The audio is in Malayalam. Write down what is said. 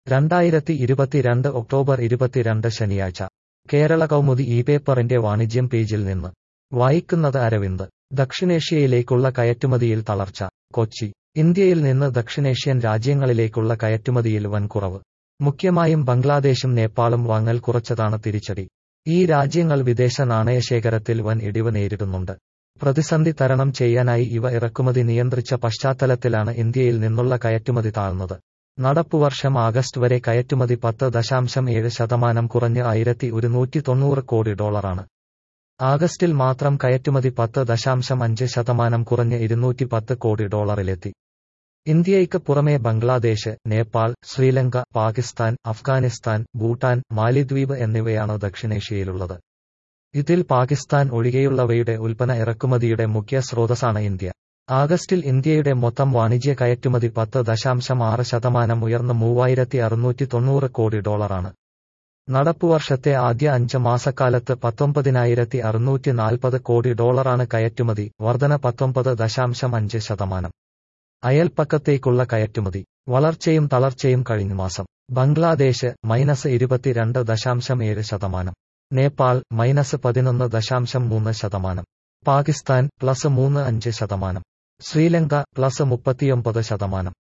രണ്ടായിരത്തി ഇരുപത്തിരണ്ട് ഒക്ടോബർ ഇരുപത്തിരണ്ട് ശനിയാഴ്ച കേരള കൗമുദി ഈ പേപ്പറിന്റെ വാണിജ്യം പേജിൽ നിന്ന് വായിക്കുന്നത് അരവിന്ദ് ദക്ഷിണേഷ്യയിലേക്കുള്ള കയറ്റുമതിയിൽ തളർച്ച കൊച്ചി ഇന്ത്യയിൽ നിന്ന് ദക്ഷിണേഷ്യൻ രാജ്യങ്ങളിലേക്കുള്ള കയറ്റുമതിയിൽ വൻ കുറവ് മുഖ്യമായും ബംഗ്ലാദേശും നേപ്പാളും വാങ്ങൽ കുറച്ചതാണ് തിരിച്ചടി ഈ രാജ്യങ്ങൾ വിദേശ നാണയശേഖരത്തിൽ വൻ ഇടിവ് നേരിടുന്നുണ്ട് പ്രതിസന്ധി തരണം ചെയ്യാനായി ഇവ ഇറക്കുമതി നിയന്ത്രിച്ച പശ്ചാത്തലത്തിലാണ് ഇന്ത്യയിൽ നിന്നുള്ള കയറ്റുമതി താഴ്ന്നത് നടപ്പുവർഷം ആഗസ്റ്റ് വരെ കയറ്റുമതി പത്ത് ദശാംശം ഏഴ് ശതമാനം കുറഞ്ഞ് ആയിരത്തി ഒരുന്നൂറ്റി തൊണ്ണൂറ് കോടി ഡോളറാണ് ആഗസ്റ്റിൽ മാത്രം കയറ്റുമതി പത്ത് ദശാംശം അഞ്ച് ശതമാനം കുറഞ്ഞ് ഇരുന്നൂറ്റി പത്ത് കോടി ഡോളറിലെത്തി ഇന്ത്യയ്ക്ക് പുറമെ ബംഗ്ലാദേശ് നേപ്പാൾ ശ്രീലങ്ക പാകിസ്ഥാൻ അഫ്ഗാനിസ്ഥാൻ ഭൂട്ടാൻ മാലിദ്വീപ് എന്നിവയാണ് ദക്ഷിണേഷ്യയിലുള്ളത് ഇതിൽ പാകിസ്ഥാൻ ഒഴികെയുള്ളവയുടെ ഉൽപ്പന്ന ഇറക്കുമതിയുടെ മുഖ്യ സ്രോതസ്സാണ് ഇന്ത്യ ആഗസ്റ്റിൽ ഇന്ത്യയുടെ മൊത്തം വാണിജ്യ കയറ്റുമതി പത്ത് ദശാംശം ആറ് ശതമാനം ഉയർന്ന് മൂവായിരത്തി അറുന്നൂറ്റി തൊണ്ണൂറ് കോടി ഡോളറാണ് നടപ്പുവർഷത്തെ ആദ്യ അഞ്ച് മാസക്കാലത്ത് പത്തൊമ്പതിനായിരത്തി അറുന്നൂറ്റി നാൽപ്പത് കോടി ഡോളറാണ് കയറ്റുമതി വർധന പത്തൊമ്പത് ദശാംശം അഞ്ച് ശതമാനം അയൽപ്പക്കത്തേക്കുള്ള കയറ്റുമതി വളർച്ചയും തളർച്ചയും കഴിഞ്ഞ മാസം ബംഗ്ലാദേശ് മൈനസ് ഇരുപത്തിരണ്ട് ദശാംശം ഏഴ് ശതമാനം നേപ്പാൾ മൈനസ് പതിനൊന്ന് ദശാംശം മൂന്ന് ശതമാനം പാകിസ്ഥാൻ പ്ലസ് മൂന്ന് അഞ്ച് ശതമാനം ശ്രീലങ്ക പ്ലസ് മുപ്പത്തിയൊമ്പത് ശതമാനം